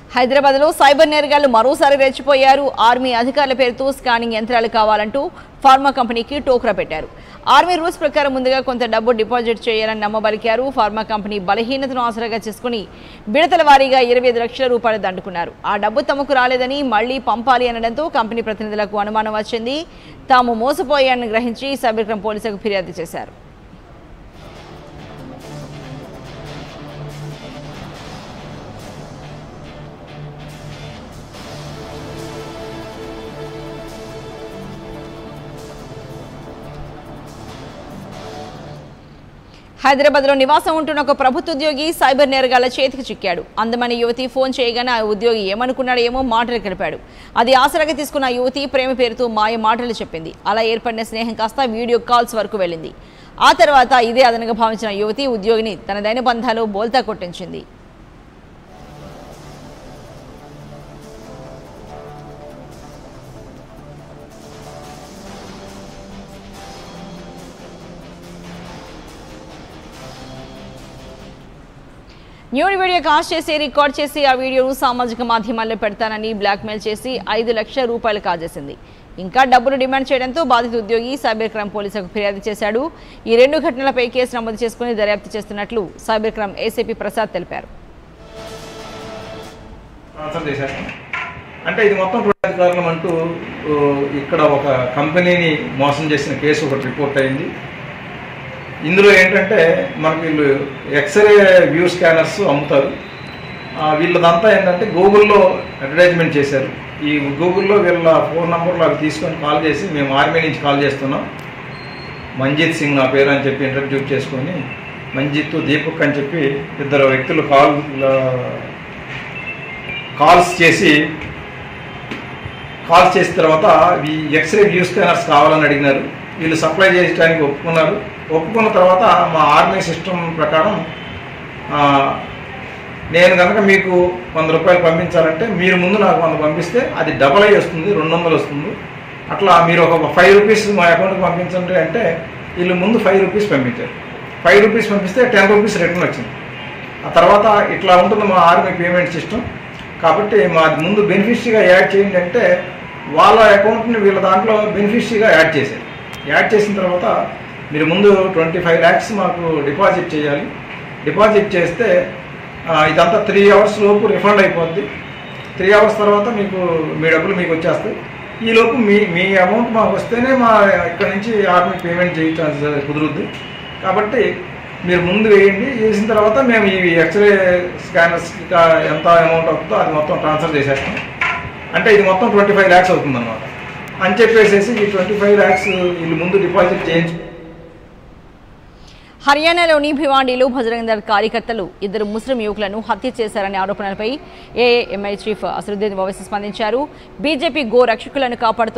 హైదరాబాద్లో సైబర్ నేరగాళ్లు మరోసారి రెచ్చిపోయారు ఆర్మీ అధికారుల పేరుతో స్కానింగ్ యంత్రాలు కావాలంటూ ఫార్మా కంపెనీకి టోక్రా పెట్టారు ఆర్మీ రూల్స్ ప్రకారం ముందుగా కొంత డబ్బు డిపాజిట్ చేయాలని నమ్మబలికారు ఫార్మా కంపెనీ బలహీనతను ఆసరాగా చేసుకుని విడతల వారీగా ఇరవై ఐదు లక్షల రూపాయలు దండుకున్నారు ఆ డబ్బు తమకు రాలేదని మళ్లీ పంపాలి అనడంతో కంపెనీ ప్రతినిధులకు అనుమానం వచ్చింది తాము మోసపోయారని గ్రహించి సైబర్ క్రైమ్ పోలీసులకు ఫిర్యాదు చేశారు హైదరాబాద్లో నివాసం ఉంటున్న ఒక ప్రభుత్వ ఉద్యోగి సైబర్ నేరగాళ్ల చేతికి చిక్కాడు అందమైన యువతి ఫోన్ చేయగానే ఆ ఉద్యోగి ఏమనుకున్నాడో ఏమో మాటలు కలిపాడు అది ఆసరాగా తీసుకున్న ఆ యువతి ప్రేమ పేరుతో మాయ మాటలు చెప్పింది అలా ఏర్పడిన స్నేహం కాస్త వీడియో కాల్స్ వరకు వెళ్ళింది ఆ తర్వాత ఇదే అదనంగా భావించిన యువతి ఉద్యోగిని తనదైన బంధాలు బోల్తా కొట్టించింది న్యూడ్ వీడియో కాస్ట్ చేసి రికార్డ్ చేసి ఆ వీడియోను సామాజిక మాధ్యమాల్లో పెడతానని బ్లాక్మెయిల్ చేసి ఐదు లక్షల రూపాయలు కాజేసింది ఇంకా డబ్బులు డిమాండ్ చేయడంతో బాధిత ఉద్యోగి సైబర్ క్రైమ్ పోలీసులకు ఫిర్యాదు చేశాడు ఈ రెండు ఘటనలపై కేసు నమోదు చేసుకుని దర్యాప్తు చేస్తున్నట్లు సైబర్ క్రైమ్ ఏసీపీ ప్రసాద్ తెలిపారు ట్రాన్స్ఫర్ చేశారు అంటే ఇది మొత్తం ప్రజా కారణం అంటూ ఓ, ఇక్కడ ఒక కంపెనీని మోసం చేసిన కేసు ఒకటి రిపోర్ట్ అయింది ఇందులో ఏంటంటే మనకి వీళ్ళు ఎక్స్రే వ్యూ స్కానర్స్ అమ్ముతారు ఆ, వీళ్ళదంతా ఏంటంటే గూగుల్లో అడ్వర్టైజ్మెంట్ చేశారు ఈ గూగుల్లో వీళ్ళ ఫోన్ నంబర్లు అవి తీసుకొని కాల్ చేసి మేము ఆర్మీ నుంచి కాల్ చేస్తున్నాం మంజీత్ సింగ్ నా పేరు అని చెప్పి ఇంటర్వ్యూ చేసుకొని మంజీత్ దీపక్ అని చెప్పి ఇద్దరు వ్యక్తులు కాల్ కాల్స్ చేసి కాల్స్ చేసిన తర్వాత ఈ ఎక్స్రే వ్యూ స్కానర్స్ కావాలని అడిగినారు వీళ్ళు సప్లై చేయడానికి ఒప్పుకున్నారు ఒప్పుకున్న తర్వాత మా ఆర్మీ సిస్టమ్ ప్రకారం ఆ, నేను కనుక మీకు వంద రూపాయలు పంపించాలంటే మీరు ముందు నాకు వంద పంపిస్తే అది డబల్ అయి వస్తుంది రెండు వందలు వస్తుంది అట్లా మీరు ఒక ఫైవ్ రూపీస్ మా అకౌంట్కి పంపించండి అంటే వీళ్ళు ముందు ఫైవ్ రూపీస్ పంపించారు ఫైవ్ రూపీస్ పంపిస్తే టెన్ రూపీస్ రిటర్న్ వచ్చింది ఆ తర్వాత ఇట్లా ఉంటుంది మా ఆర్మీ పేమెంట్ సిస్టమ్ కాబట్టి మా ముందు బెనిఫిషరీగా యాడ్ చేయండి అంటే వాళ్ళ అకౌంట్ని వీళ్ళ దాంట్లో బెనిఫిషరీగా యాడ్ చేశారు యాడ్ చేసిన తర్వాత మీరు ముందు ట్వంటీ ఫైవ్ ల్యాక్స్ మాకు డిపాజిట్ చేయాలి డిపాజిట్ చేస్తే ఆ, ఇదంతా త్రీ అవర్స్ లోపు రిఫండ్ అయిపోద్ది త్రీ అవర్స్ తర్వాత మీకు మీ డబ్బులు మీకు వచ్చేస్తాయి ఈ లోపు మీ మీ అమౌంట్ మాకు వస్తేనే మా ఇక్కడ నుంచి ఆర్మీ పేమెంట్ చేయడానికి కుదురుద్ది కాబట్టి మీరు ముందు వేయండి వేసిన తర్వాత మేము ఈ ఎక్స్రే స్కానర్స్ ఎంత అమౌంట్ అవుతుందో అది మొత్తం ట్రాన్స్ఫర్ చేసేస్తాం అంటే ఇది మొత్తం ట్వంటీ ఫైవ్ ల్యాక్స్ అవుతుంది అనమాట అని చెప్పేసేసి ఈ ట్వంటీ ఫైవ్ ల్యాక్స్ వీళ్ళు ముందు డిపాజిట్ చేయించు హర్యానాలోని భివాండిలో బజరంగ్ దళ్ కార్యకర్తలు ఇద్దరు ముస్లిం యువకులను హత్య చేశారనే ఆరోపణలపై ఏఏఎంఐ చీఫ్ అసరుద్దీన్ ఓవైసీ స్పందించారు బీజేపీ గో రక్షకులను కాపాడుతూ